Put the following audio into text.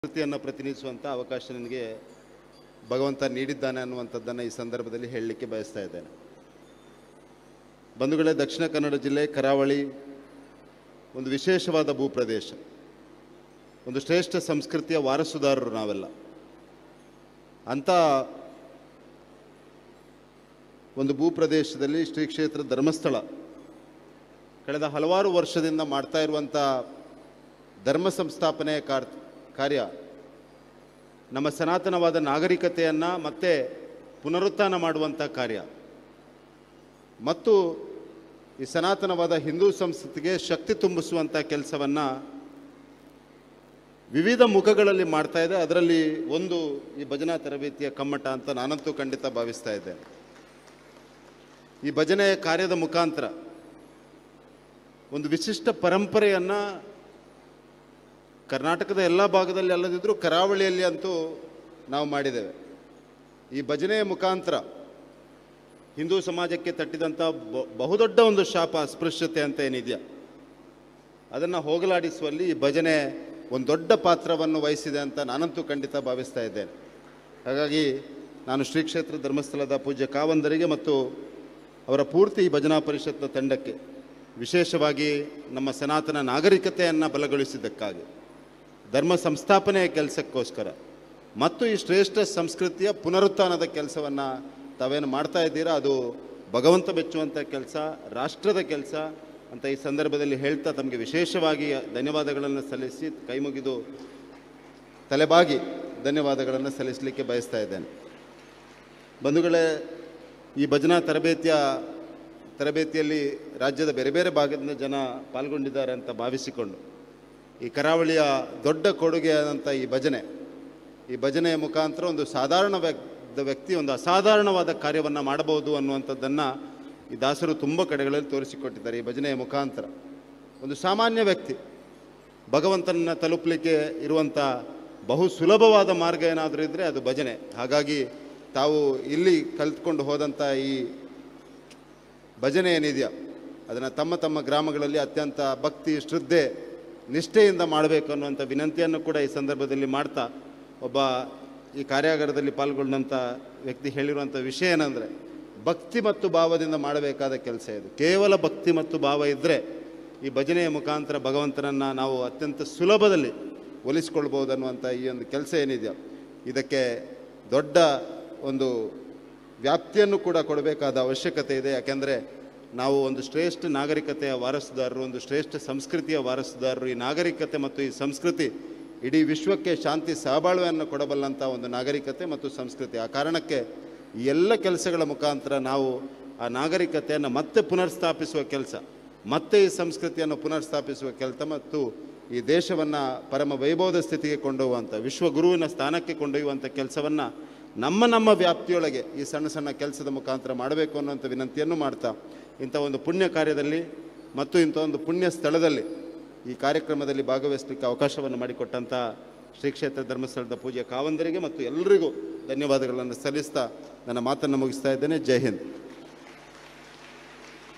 ಸಂಸ್ಕೃತಿಯನ್ನು ಪ್ರತಿನಿಧಿಸುವಂಥ ಅವಕಾಶ ನನಗೆ ಭಗವಂತ ನೀಡಿದ್ದಾನೆ ಅನ್ನುವಂಥದ್ದನ್ನು ಈ ಸಂದರ್ಭದಲ್ಲಿ ಹೇಳಲಿಕ್ಕೆ ಬಯಸ್ತಾ ಇದ್ದೇನೆ ಬಂಧುಗಳೇ ದಕ್ಷಿಣ ಕನ್ನಡ ಜಿಲ್ಲೆ ಕರಾವಳಿ ಒಂದು ವಿಶೇಷವಾದ ಭೂಪ್ರದೇಶ ಒಂದು ಶ್ರೇಷ್ಠ ಸಂಸ್ಕೃತಿಯ ವಾರಸುದಾರರು ನಾವೆಲ್ಲ ಅಂಥ ಒಂದು ಭೂಪ್ರದೇಶದಲ್ಲಿ ಶ್ರೀ ಕ್ಷೇತ್ರ ಧರ್ಮಸ್ಥಳ ಕಳೆದ ಹಲವಾರು ವರ್ಷದಿಂದ ಮಾಡ್ತಾ ಇರುವಂಥ ಧರ್ಮ ಸಂಸ್ಥಾಪನೆಯ ಕಾರ್ ಕಾರ್ಯ ನಮ್ಮ ಸನಾತನವಾದ ನಾಗರಿಕತೆಯನ್ನು ಮತ್ತೆ ಪುನರುತ್ಥಾನ ಮಾಡುವಂಥ ಕಾರ್ಯ ಮತ್ತು ಈ ಸನಾತನವಾದ ಹಿಂದೂ ಸಂಸ್ಕೃತಿಗೆ ಶಕ್ತಿ ತುಂಬಿಸುವಂಥ ಕೆಲಸವನ್ನು ವಿವಿಧ ಮುಖಗಳಲ್ಲಿ ಮಾಡ್ತಾ ಇದೆ ಅದರಲ್ಲಿ ಒಂದು ಈ ಭಜನಾ ತರಬೇತಿಯ ಕಮ್ಮಟ ಅಂತ ನಾನಂತೂ ಖಂಡಿತ ಭಾವಿಸ್ತಾ ಇದ್ದೇನೆ ಈ ಭಜನೆಯ ಕಾರ್ಯದ ಮುಖಾಂತರ ಒಂದು ವಿಶಿಷ್ಟ ಪರಂಪರೆಯನ್ನು ಕರ್ನಾಟಕದ ಎಲ್ಲ ಭಾಗದಲ್ಲಿ ಅಲ್ಲದಿದ್ದರೂ ಕರಾವಳಿಯಲ್ಲಿ ಅಂತೂ ನಾವು ಮಾಡಿದ್ದೇವೆ ಈ ಭಜನೆಯ ಮುಖಾಂತರ ಹಿಂದೂ ಸಮಾಜಕ್ಕೆ ತಟ್ಟಿದಂಥ ಬ- ಬಹುದೊಡ್ಡ ಒಂದು ಶಾಪ ಅಸ್ಪೃಶ್ಯತೆ ಅಂತ ಏನಿದೆಯಾ ಅದನ್ನು ಹೋಗಲಾಡಿಸುವಲ್ಲಿ ಈ ಭಜನೆ ಒಂದು ದೊಡ್ಡ ಪಾತ್ರವನ್ನು ವಹಿಸಿದೆ ಅಂತ ನಾನಂತೂ ಖಂಡಿತ ಭಾವಿಸ್ತಾ ಇದ್ದೇನೆ ಹಾಗಾಗಿ ನಾನು ಶ್ರೀ ಕ್ಷೇತ್ರ ಧರ್ಮಸ್ಥಳದ ಪೂಜ್ಯ ಕಾವಂದರಿಗೆ ಮತ್ತು ಅವರ ಪೂರ್ತಿ ಈ ಭಜನಾ ಪರಿಷತ್ನ ತಂಡಕ್ಕೆ ವಿಶೇಷವಾಗಿ ನಮ್ಮ ಸನಾತನ ನಾಗರಿಕತೆಯನ್ನು ಬಲಗೊಳಿಸಿದ್ದಕ್ಕಾಗಿ ಧರ್ಮ ಸಂಸ್ಥಾಪನೆಯ ಕೆಲಸಕ್ಕೋಸ್ಕರ ಮತ್ತು ಈ ಶ್ರೇಷ್ಠ ಸಂಸ್ಕೃತಿಯ ಪುನರುತ್ಥಾನದ ಕೆಲಸವನ್ನು ತಾವೇನು ಮಾಡ್ತಾ ಇದ್ದೀರಾ ಅದು ಭಗವಂತ ಮೆಚ್ಚುವಂಥ ಕೆಲಸ ರಾಷ್ಟ್ರದ ಕೆಲಸ ಅಂತ ಈ ಸಂದರ್ಭದಲ್ಲಿ ಹೇಳ್ತಾ ತಮಗೆ ವಿಶೇಷವಾಗಿ ಧನ್ಯವಾದಗಳನ್ನು ಸಲ್ಲಿಸಿ ಕೈಮುಗಿದು ತಲೆಬಾಗಿ ಧನ್ಯವಾದಗಳನ್ನು ಸಲ್ಲಿಸಲಿಕ್ಕೆ ಬಯಸ್ತಾ ಇದ್ದೇನೆ ಬಂಧುಗಳೇ ಈ ಭಜನಾ ತರಬೇತಿಯ ತರಬೇತಿಯಲ್ಲಿ ರಾಜ್ಯದ ಬೇರೆ ಬೇರೆ ಭಾಗದಿಂದ ಜನ ಪಾಲ್ಗೊಂಡಿದ್ದಾರೆ ಅಂತ ಭಾವಿಸಿಕೊಂಡು ಈ ಕರಾವಳಿಯ ದೊಡ್ಡ ಕೊಡುಗೆಯಾದಂಥ ಈ ಭಜನೆ ಈ ಭಜನೆಯ ಮುಖಾಂತರ ಒಂದು ಸಾಧಾರಣ ವ್ಯಕ್ ವ್ಯಕ್ತಿ ಒಂದು ಅಸಾಧಾರಣವಾದ ಕಾರ್ಯವನ್ನು ಮಾಡಬಹುದು ಅನ್ನುವಂಥದ್ದನ್ನು ಈ ದಾಸರು ತುಂಬ ಕಡೆಗಳಲ್ಲಿ ತೋರಿಸಿಕೊಟ್ಟಿದ್ದಾರೆ ಈ ಭಜನೆಯ ಮುಖಾಂತರ ಒಂದು ಸಾಮಾನ್ಯ ವ್ಯಕ್ತಿ ಭಗವಂತನನ್ನ ತಲುಪಲಿಕ್ಕೆ ಇರುವಂಥ ಬಹು ಸುಲಭವಾದ ಮಾರ್ಗ ಏನಾದರೂ ಇದ್ದರೆ ಅದು ಭಜನೆ ಹಾಗಾಗಿ ತಾವು ಇಲ್ಲಿ ಕಲಿತ್ಕೊಂಡು ಹೋದಂಥ ಈ ಭಜನೆ ಏನಿದೆಯಾ ಅದನ್ನು ತಮ್ಮ ತಮ್ಮ ಗ್ರಾಮಗಳಲ್ಲಿ ಅತ್ಯಂತ ಭಕ್ತಿ ಶ್ರದ್ಧೆ ನಿಷ್ಠೆಯಿಂದ ಮಾಡಬೇಕು ಅನ್ನುವಂಥ ವಿನಂತಿಯನ್ನು ಕೂಡ ಈ ಸಂದರ್ಭದಲ್ಲಿ ಮಾಡ್ತಾ ಒಬ್ಬ ಈ ಕಾರ್ಯಾಗಾರದಲ್ಲಿ ಪಾಲ್ಗೊಂಡಂಥ ವ್ಯಕ್ತಿ ಹೇಳಿರುವಂಥ ವಿಷಯ ಏನಂದರೆ ಭಕ್ತಿ ಮತ್ತು ಭಾವದಿಂದ ಮಾಡಬೇಕಾದ ಕೆಲಸ ಇದು ಕೇವಲ ಭಕ್ತಿ ಮತ್ತು ಭಾವ ಇದ್ದರೆ ಈ ಭಜನೆಯ ಮುಖಾಂತರ ಭಗವಂತನನ್ನು ನಾವು ಅತ್ಯಂತ ಸುಲಭದಲ್ಲಿ ಒಲಿಸ್ಕೊಳ್ಬೋದು ಅನ್ನುವಂಥ ಈ ಒಂದು ಕೆಲಸ ಏನಿದೆಯೋ ಇದಕ್ಕೆ ದೊಡ್ಡ ಒಂದು ವ್ಯಾಪ್ತಿಯನ್ನು ಕೂಡ ಕೊಡಬೇಕಾದ ಅವಶ್ಯಕತೆ ಇದೆ ಯಾಕೆಂದರೆ ನಾವು ಒಂದು ಶ್ರೇಷ್ಠ ನಾಗರಿಕತೆಯ ವಾರಸುದಾರರು ಒಂದು ಶ್ರೇಷ್ಠ ಸಂಸ್ಕೃತಿಯ ವಾರಸುದಾರರು ಈ ನಾಗರಿಕತೆ ಮತ್ತು ಈ ಸಂಸ್ಕೃತಿ ಇಡೀ ವಿಶ್ವಕ್ಕೆ ಶಾಂತಿ ಸಹಬಾಳ್ವೆಯನ್ನು ಕೊಡಬಲ್ಲಂಥ ಒಂದು ನಾಗರಿಕತೆ ಮತ್ತು ಸಂಸ್ಕೃತಿ ಆ ಕಾರಣಕ್ಕೆ ಈ ಎಲ್ಲ ಕೆಲಸಗಳ ಮುಖಾಂತರ ನಾವು ಆ ನಾಗರಿಕತೆಯನ್ನು ಮತ್ತೆ ಪುನರ್ಸ್ಥಾಪಿಸುವ ಕೆಲಸ ಮತ್ತೆ ಈ ಸಂಸ್ಕೃತಿಯನ್ನು ಪುನರ್ಸ್ಥಾಪಿಸುವ ಕೆಲಸ ಮತ್ತು ಈ ದೇಶವನ್ನು ಪರಮ ವೈಭವದ ಸ್ಥಿತಿಗೆ ಕೊಂಡೊಯ್ಯುವಂಥ ವಿಶ್ವಗುರುವಿನ ಸ್ಥಾನಕ್ಕೆ ಕೊಂಡೊಯ್ಯುವಂಥ ಕೆಲಸವನ್ನು ನಮ್ಮ ನಮ್ಮ ವ್ಯಾಪ್ತಿಯೊಳಗೆ ಈ ಸಣ್ಣ ಸಣ್ಣ ಕೆಲಸದ ಮುಖಾಂತರ ಮಾಡಬೇಕು ಅನ್ನುವಂಥ ವಿನಂತಿಯನ್ನು ಮಾಡ್ತಾ ಇಂಥ ಒಂದು ಪುಣ್ಯ ಕಾರ್ಯದಲ್ಲಿ ಮತ್ತು ಇಂಥ ಒಂದು ಪುಣ್ಯ ಸ್ಥಳದಲ್ಲಿ ಈ ಕಾರ್ಯಕ್ರಮದಲ್ಲಿ ಭಾಗವಹಿಸಲಿಕ್ಕೆ ಅವಕಾಶವನ್ನು ಮಾಡಿಕೊಟ್ಟಂಥ ಶ್ರೀ ಕ್ಷೇತ್ರ ಧರ್ಮಸ್ಥಳದ ಪೂಜೆ ಕಾವಂದರಿಗೆ ಮತ್ತು ಎಲ್ಲರಿಗೂ ಧನ್ಯವಾದಗಳನ್ನು ಸಲ್ಲಿಸ್ತಾ ನನ್ನ ಮಾತನ್ನು ಮುಗಿಸ್ತಾ ಇದ್ದೇನೆ ಜೈ ಹಿಂದ್